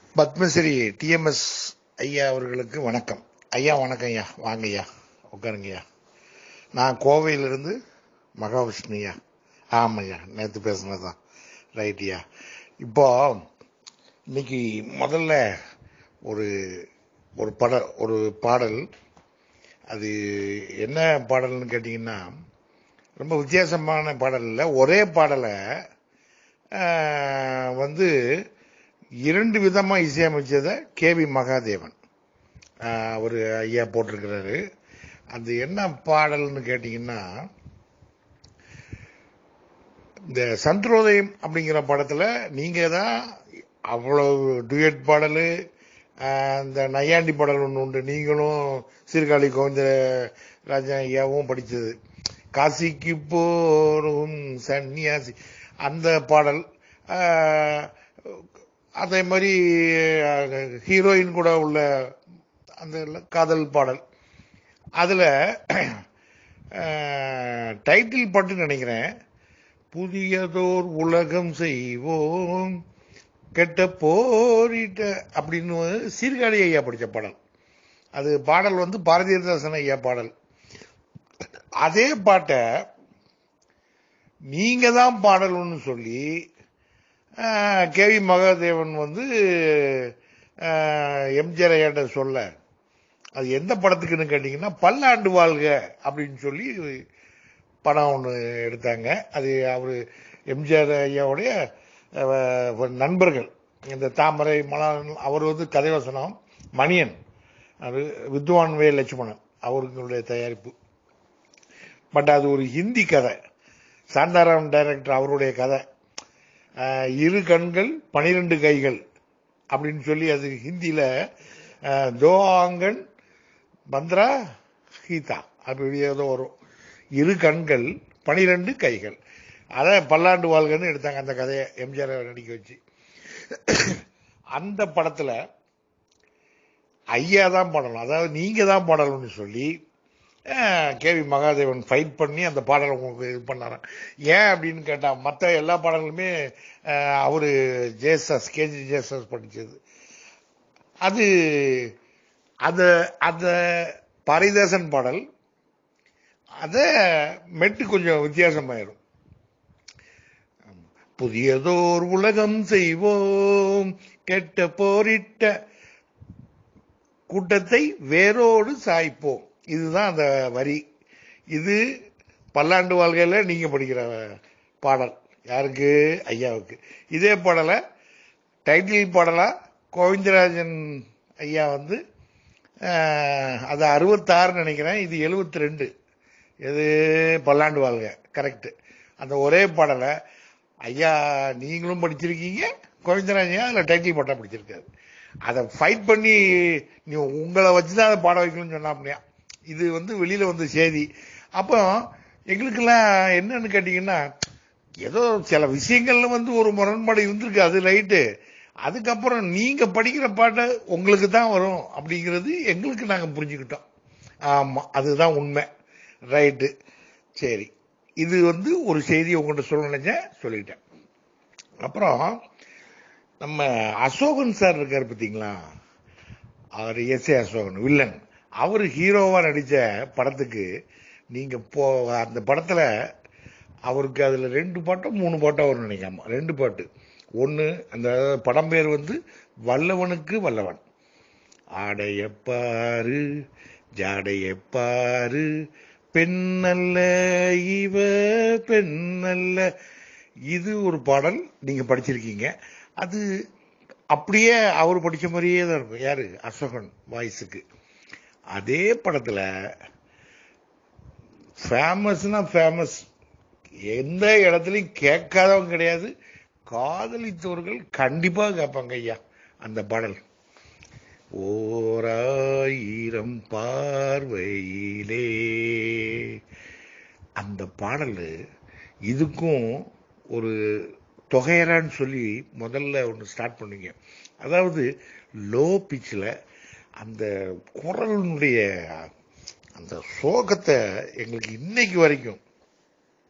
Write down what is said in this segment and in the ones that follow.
Padmashri TMS ஐயா அவர்களுக்கு வணக்கம் ஐயா வணக்கம் ஐயா வாங்க ஐயா உட்காருங்க ஐயா நான் கோவையிலிருந்து மகாவிஷ்ணு ஐயா ஆமாய்யா நேற்று பேசுனது தான் ரைட் ஐயா இப்போ இன்னைக்கு முதல்ல ஒரு ஒரு பட ஒரு பாடல் அது என்ன பாடல்னு கேட்டிங்கன்னா ரொம்ப வித்தியாசமான பாடல் இல்லை ஒரே பாடலை ஆஹ், வந்து இரண்டு விதமாக இசையமைச்சதை கேவி மகாதேவன் அவர் ஐயா போட்டிருக்கிறாரு அது என்ன பாடல்னு கேட்டிங்கன்னா இந்த சந்திரோதயம் அப்படிங்கிற படத்துல நீங்க தான் அவ்வளவு டுயட் பாடல் இந்த நையாண்டி பாடல் ஒன்று உண்டு நீங்களும் சீர்காழி கோவிந்த ராஜா ஐயாவும் படிச்சது காசிக்கு போரும் சன்னியாசி அந்த பாடல் ஆஹ், அதே மாதிரி ஹீரோயின் கூட உள்ள அந்த காதல் பாடல் அதுல டைட்டில் பாட்டு நினைக்கிறேன் புதியதோர் உலகம் செய்வோம் கெட்ட போரிட்ட அப்படின்னு சீர்காழி ஐயா படிச்ச பாடல் அது பாடல் வந்து பாரதியதாசன் ஐயா பாடல் அதே பாட்டை நீங்க தான் பாடல்னு சொல்லி கேவி மகாதேவன் வந்து எம்ஜிஆர் ஐயாட்ட சொல்ல அது எந்த படத்துக்குன்னு கேட்டீங்கன்னா பல்லாண்டு வாழ்க அப்படின்னு சொல்லி படம் ஒன்று எடுத்தாங்க அது அவர் எம்ஜிஆர் ஐயாவுடைய அஹ், நண்பர்கள் இந்த தாமரை மலர் அவர் வந்து கதைவசனம் மணியன் அது வித்வான் வே லட்சுமணன் அவர்களுடைய தயாரிப்பு பட் அது ஒரு ஹிந்தி கதை சாந்தாராம் டைரக்டர் அவருடைய கதை அஹ், இரு கண்கள் பனிரெண்டு கைகள் அப்படின்னு சொல்லி அது ஹிந்தியில அஹ், தோ ஆங்கன் பந்த்ரா கீதா அப்படி ஏதோ வரும் இரு கண்கள் பனிரெண்டு கைகள் அதை பல்லாண்டு வாழ்கன்னு எடுத்தாங்க அந்த கதையை எம்ஜிஆர் நடிக்க வச்சு அந்த படத்துல ஐயா தான் பாடணும் அதாவது நீங்க தான் பாடணும்னு சொல்லி கேவி மகாதேவன் ஃபைட் பண்ணி அந்த பாடலை உங்களுக்கு இது பண்ணாராம் ஏன் அப்படின்னு கேட்டா மற்ற எல்லா பாடல்களுமே அஹ், அவரு ஜேசஸ் கேஜி ஜேசஸ் படிச்சது அது அது அந்த பாரிதாசன் பாடல் அத மெட்டு கொஞ்சம் வித்தியாசமாயிரும் புதியதோர் உலகம் செய்வோம் கெட்ட போரிட்ட கூட்டத்தை வேரோடு சாய்ப்போம் இதுதான் அந்த வரி இது பல்லாண்டு வாழ்க்கையில நீங்க படிக்கிற பாடல் யாருக்கு ஐயாவுக்கு இதே பாடலை டைட்டில் பாடலா கோவிந்தராஜன் ஐயா வந்து அஹ், அது அறுபத்தாறு நினைக்கிறேன் இது எழுபத்தி ரெண்டு இது பல்லாண்டு வாழ்க கரெக்ட் அந்த ஒரே பாடலை ஐயா நீங்களும் படிச்சிருக்கீங்க கோவிந்தராஜன் அதில் டைட்டில் பாட்டா படிச்சிருக்காரு அதை ஃபைட் பண்ணி நீ உங்களை வச்சுதான் அதை பாட வைக்கணும்னு சொன்னா அப்படியா இது வந்து வெளியில வந்த செய்தி அப்போ எங்களுக்கெல்லாம் என்னன்னு கேட்டீங்கன்னா ஏதோ சில விஷயங்கள்ல வந்து ஒரு முரண்பாடு இருந்திருக்கு அது ரைட்டு அதுக்கப்புறம் நீங்க படிக்கிற பாட்டை உங்களுக்கு தான் வரும் அப்படிங்கிறது எங்களுக்கு நாங்க புரிஞ்சுக்கிட்டோம் ஆமா அதுதான் உண்மை ரைட்டு சரி இது வந்து ஒரு செய்தி உங்கள்கிட்ட சொல்ல நினைச்சேன் சொல்லிட்டேன் அப்புறம் நம்ம அசோகன் சார் இருக்காரு பார்த்தீங்களா அவர் எஸ் ஏ அசோகன் வில்லன் அவர் ஹீரோவா நடிச்ச படத்துக்கு நீங்க போ அந்த படத்துல அவருக்கு அதுல ரெண்டு பாட்டோ மூணு பாட்டோ வரும் நினைக்காம ரெண்டு பாட்டு ஒன்னு அந்த படம் பேர் வந்து வல்லவனுக்கு வல்லவன் ஆடையப்பாரு ஜாடையப்பாரு பெண்ணல்ல இவ பெண்ணல்ல இது ஒரு பாடல் நீங்க படிச்சிருக்கீங்க அது அப்படியே அவர் படிச்ச மாதிரியே தான் இருக்கும் யாரு அசோகன் வாய்ஸுக்கு அதே படத்துல ஃபேமஸ்னா ஃபேமஸ் எந்த இடத்துலயும் கேட்காதவங்க கிடையாது காதலித்தவர்கள் கண்டிப்பா கேட்பாங்க ஐயா அந்த பாடல் ஓராயிரம் பார்வையிலே அந்த பாடல் இதுக்கும் ஒரு தொகையரான்னு சொல்லி முதல்ல ஒன்று ஸ்டார்ட் பண்ணீங்க அதாவது லோ பிச்சில் அந்த குரலினுடைய அந்த சோகத்தை எங்களுக்கு இன்னைக்கு வரைக்கும்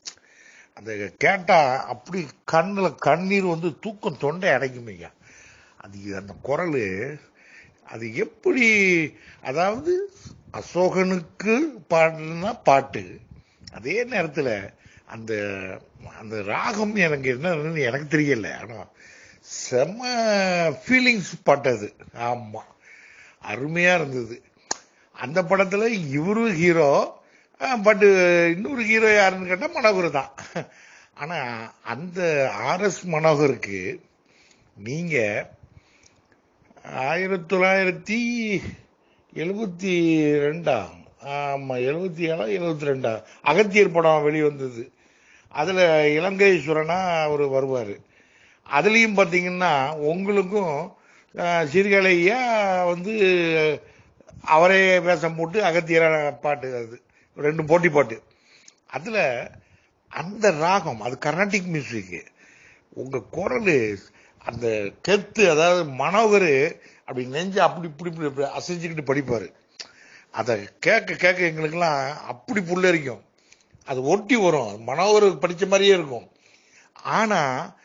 அந்த கேட்டா அப்படி கண்ணுல கண்ணீர் வந்து தூக்கம் தொண்டை அடைக்கும் ஐயா அது அந்த குரல் அது எப்படி அதாவது அசோகனுக்கு பாடுனா பாட்டு அதே நேரத்தில் அந்த அந்த ராகம் எனக்கு என்னன்னு எனக்கு தெரியல ஆனா செம ஃபீலிங்ஸ் பட்டது ஆமா அருமையா இருந்தது அந்த படத்துல இவரு ஹீரோ பட் இன்னொரு ஹீரோ யாருன்னு கேட்டா மனோகர் தான் ஆனா அந்த ஆர் எஸ் மனோகருக்கு நீங்க ஆயிரத்தி தொள்ளாயிரத்தி எழுபத்தி ரெண்டா ஆமா எழுபத்தி ஏழா எழுபத்தி ரெண்டா அகத்தியர் படம் வெளிவந்தது அதுல இலங்கைஸ்வரனா அவர் வருவாரு அதுலயும் பாத்தீங்கன்னா உங்களுக்கும் சீர்காழியா வந்து அவரே வேஷம் போட்டு அகத்தியர பாட்டு அது ரெண்டு போட்டி பாட்டு அதுல அந்த ராகம் அது கர்நாடிக் மியூசிக் உங்க குரல் அந்த கெத்து அதாவது மனோகர் அப்படி நெஞ்சு அப்படி இப்படி இப்படி இப்படி அசைஞ்சுக்கிட்டு படிப்பாரு அதை கேட்க கேட்க எங்களுக்கெல்லாம் அப்படி புல்லரிக்கும் அது ஒட்டி வரும் மனோகர் படிச்ச மாதிரியே இருக்கும் ஆனா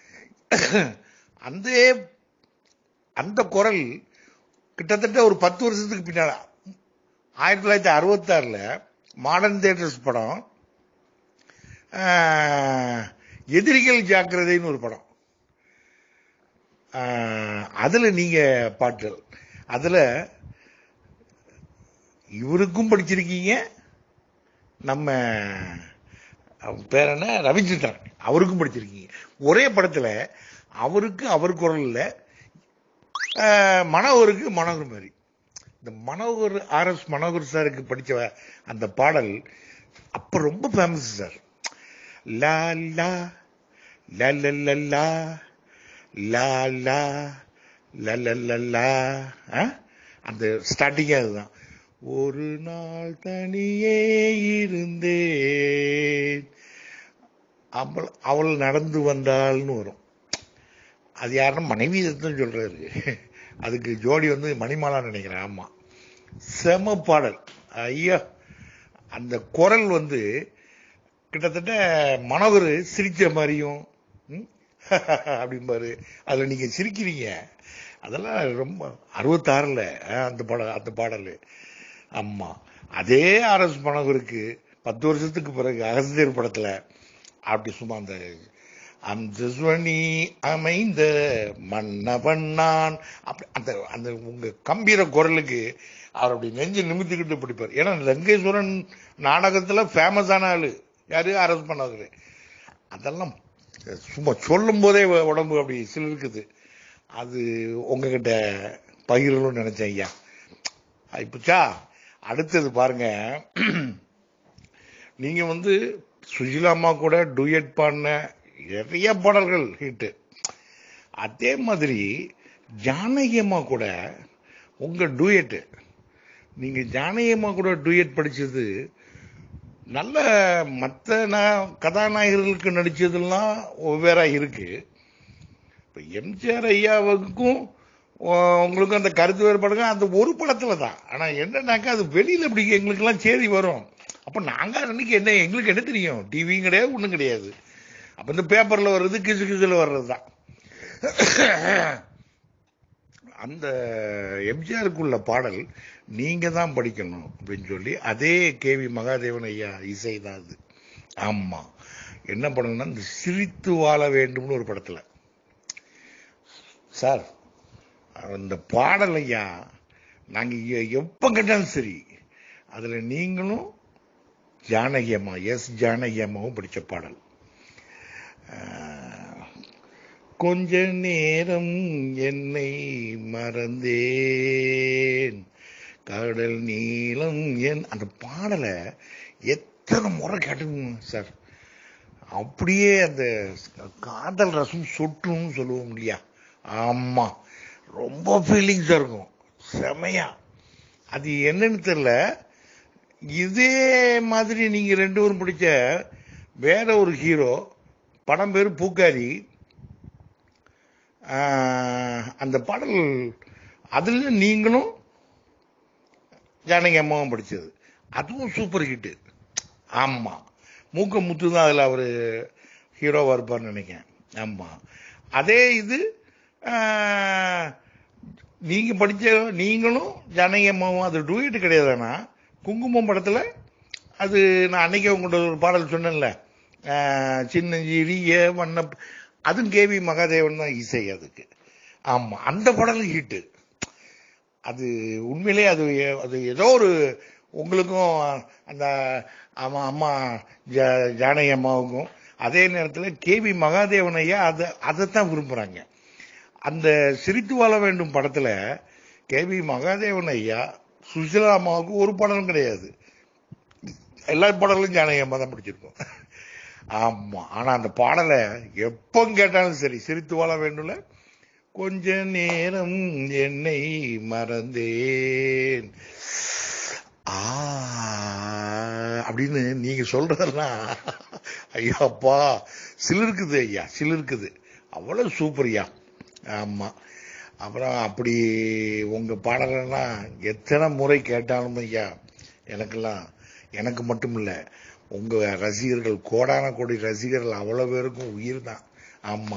அந்த அந்த குரல் கிட்டத்தட்ட ஒரு பத்து வருஷத்துக்கு பின்னால ஆயிரத்தி தொள்ளாயிரத்தி அறுபத்தாறுல மாடர்ன் தியேட்டர்ஸ் படம் எதிரிகள் ஜாக்கிரதைன்னு ஒரு படம் அதுல நீங்க பாட்டுகள் அதுல இவருக்கும் படிச்சிருக்கீங்க நம்ம பேர் என்ன ரவிச்சந்திரன் அவருக்கும் படிச்சிருக்கீங்க ஒரே படத்துல அவருக்கு அவர் குரல்ல மனோகருக்கு மனோகர் மாதிரி இந்த மனோகர் ஆர் எஸ் மனோகர் சாருக்கு படிச்ச அந்த பாடல் அப்ப ரொம்ப ஃபேமஸ் சார் லா லா லா லா லா லா லா லா லா லா லா அந்த ஸ்டார்டிங்கே அதுதான் ஒரு நாள் தனியே இருந்தேன் அவள் அவள் நடந்து வந்தாள்னு வரும் அது யாருன்னா மனைவி தான் சொல்றாரு அதுக்கு ஜோடி வந்து மணிமாலா நினைக்கிறேன் ஆமா செம பாடல் ஐயா அந்த குரல் வந்து கிட்டத்தட்ட மனோகர் சிரிச்ச மாதிரியும் அப்படிம்பாரு அதுல நீங்க சிரிக்கிறீங்க அதெல்லாம் ரொம்ப அறுபத்தாறுல அந்த பாடல் அந்த பாடல் ஆமா அதே ஆர் எஸ் மனோகருக்கு பத்து வருஷத்துக்கு பிறகு அகஸ்தியர் படத்துல அப்படி சும்மா அந்த அந்த சுவனி அமைந்த மன்னவன் நான் அப்படி அந்த அந்த உங்க கம்பீர குரலுக்கு அவர் அப்படி நெஞ்சு நிமித்திக்கிட்டு பிடிப்பார் ஏன்னா லங்கேஸ்வரன் நாடகத்துல ஃபேமஸான ஆளு யாரு அரசு பண்ணாரு அதெல்லாம் சும்மா சொல்லும் போதே உடம்பு அப்படி சிலிருக்குது அது உங்ககிட்ட பகிரணும்னு நினைச்சேன் ஐயா இப்பச்சா அடுத்தது பாருங்க நீங்க வந்து சுஜிலாமா கூட டூயட் பாடின நிறைய பாடல்கள் ஹிட்டு அதே மாதிரி ஜானகி அம்மா கூட உங்க டூயட் நீங்க ஜானகி அம்மா கூட டூயட் படிச்சது நல்ல மற்ற கதாநாயகர்களுக்கு நடிச்சதெல்லாம் வெவ்வேறா இருக்கு இப்ப எம்ஜிஆர் ஐயாவுக்கும் உங்களுக்கு அந்த கருத்து வேறுபாடுங்க அந்த ஒரு படத்துல தான் ஆனா என்னன்னாக்கா அது வெளியில இப்படி எங்களுக்கு எல்லாம் செய்தி வரும் அப்ப நாங்க அன்னைக்கு என்ன எங்களுக்கு என்ன தெரியும் டிவியும் கிடையாது ஒண்ணும் கிடையாது அப்ப இந்த பேப்பர்ல வர்றது கிசு கிசுல வர்றதுதான் அந்த எம்ஜிஆருக்குள்ள பாடல் நீங்க தான் படிக்கணும் அப்படின்னு சொல்லி அதே கேவி மகாதேவன் ஐயா இசை தான் அது ஆமா என்ன பண்ணணும்னா இந்த சிரித்து வாழ வேண்டும்னு ஒரு படத்துல சார் அந்த பாடல் ஐயா நாங்க எப்ப கேட்டாலும் சரி அதுல நீங்களும் ஜானகி அம்மா எஸ் ஜானகி அம்மாவும் படிச்ச பாடல் கொஞ்ச நேரம் என்னை மறந்தேன் கடல் நீளம் என் அந்த பாடலை எத்தனை முறை கேட்டுங்க சார் அப்படியே அந்த காதல் ரசம் சொட்டுன்னு சொல்லுவோம் இல்லையா ஆமா ரொம்ப ஃபீலிங்ஸா இருக்கும் செமையா அது என்னன்னு தெரியல இதே மாதிரி நீங்க ரெண்டு பேரும் பிடிச்ச வேற ஒரு ஹீரோ படம் பேரு பூக்காரி அந்த பாடல் அதுல நீங்களும் ஜானகி அம்மாவும் படிச்சது அதுவும் சூப்பர் ஹிட் ஆமா மூக்க முத்து தான் அதுல அவரு ஹீரோவா இருப்பார்னு நினைக்கிறேன் ஆமா அதே இது நீங்க படிச்ச நீங்களும் ஜானகி அம்மாவும் அது டூயிட் கிடையாதுன்னா குங்குமம் படத்துல அது நான் அன்னைக்கே உங்கள்கிட்ட ஒரு பாடல் சொன்னேன்ல ஆஹ், சின்னஞ்சிறிய வண்ண அதுவும் கேவி மகாதேவன் தான் இசை அதுக்கு ஆமா அந்த பாடலும் ஹிட்டு அது உண்மையிலே அது எ- அது ஏதோ ஒரு உங்களுக்கும் அந்த அம்மா அம்மா ஜா- ஜானகி அம்மாவுக்கும் அதே நேரத்தில் கேவி மகாதேவன் ஐயா அதை அதைத்தான் விரும்புறாங்க அந்த சிரித்து வாழ வேண்டும் படத்துல கேவி மகாதேவன் ஐயா சுசிலா அம்மாவுக்கு ஒரு படமும் கிடையாது எல்லா பாடலும் ஜானகி அம்மா தான் பிடிச்சிருக்கும் ஆமா ஆனா அந்த பாடலை எப்போ கேட்டாலும் சரி சிரித்து வாழ வேண்டும்ல கொஞ்ச நேரம் என்னை மறந்தேன் ஆ அப்படின்னு நீங்க சொல்றதெல்லாம் ஐயா அப்பா சிலிருக்குது ஐயா சிலிருக்குது அவ்வளவு சூப்பர் ஐயா ஆமா அப்புறம் அப்படி உங்க பாடலெல்லாம் எத்தனை முறை கேட்டாலும் ஐயா எனக்கெல்லாம் எனக்கு மட்டும் இல்ல உங்க ரசிகர்கள் கோடான கோடி ரசிகர்கள் அவ்வளவு பேருக்கும் உயிர் தான் ஆமா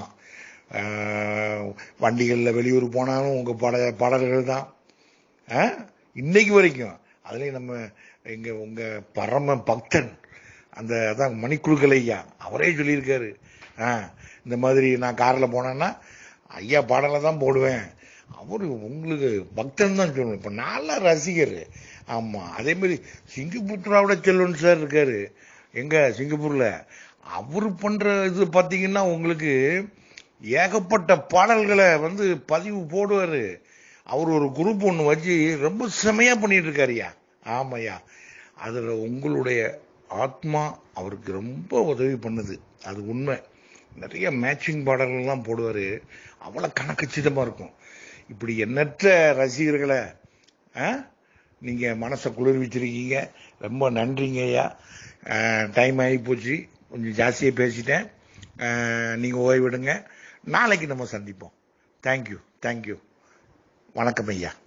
ஆஹ், வண்டிகள்ல வெளியூர் போனாலும் உங்க பாட பாடல்கள் தான் ஆ? இன்னைக்கு வரைக்கும் அதுலயும் நம்ம எங்க உங்க பரம பக்தன் அந்த அதான் மணிக்குழுக்கள் ஐயா அவரே சொல்லியிருக்காரு ஆ, இந்த மாதிரி நான் கார்ல போனேன்னா ஐயா பாடலை தான் போடுவேன் அவரு உங்களுக்கு பக்தன் தான் சொல்லணும் இப்ப நான்லாம் ரசிகர் ஆமா அதே மாதிரி சிங்கப்பூராவோட செல்வன் சார் இருக்காரு எங்க சிங்கப்பூர்ல அவரு பண்ற இது பாத்தீங்கன்னா உங்களுக்கு ஏகப்பட்ட பாடல்களை வந்து பதிவு போடுவாரு அவர் ஒரு குரூப் ஒன்று வச்சு ரொம்ப செமையா பண்ணிட்டு இருக்காருயா ஆமாய்யா அதுல உங்களுடைய ஆத்மா அவருக்கு ரொம்ப உதவி பண்ணுது அது உண்மை நிறைய மேட்சிங் பாடல்கள்லாம் போடுவாரு அவ்வளவு கணக்கச்சிதமா இருக்கும் இப்படி எண்ணற்ற ரசிகர்களை ஆ, நீங்க மனசை குளிர்விச்சிருக்கீங்க ரொம்ப நன்றிங்க ஐயா டைம் ஆகி போச்சு கொஞ்சம் ஜாஸ்தியா பேசிட்டேன் ஆ, நீங்க ஓய்விடுங்க நாளைக்கு நம்ம சந்திப்போம் தேங்க்யூ தேங்க்யூ வணக்கம் ஐயா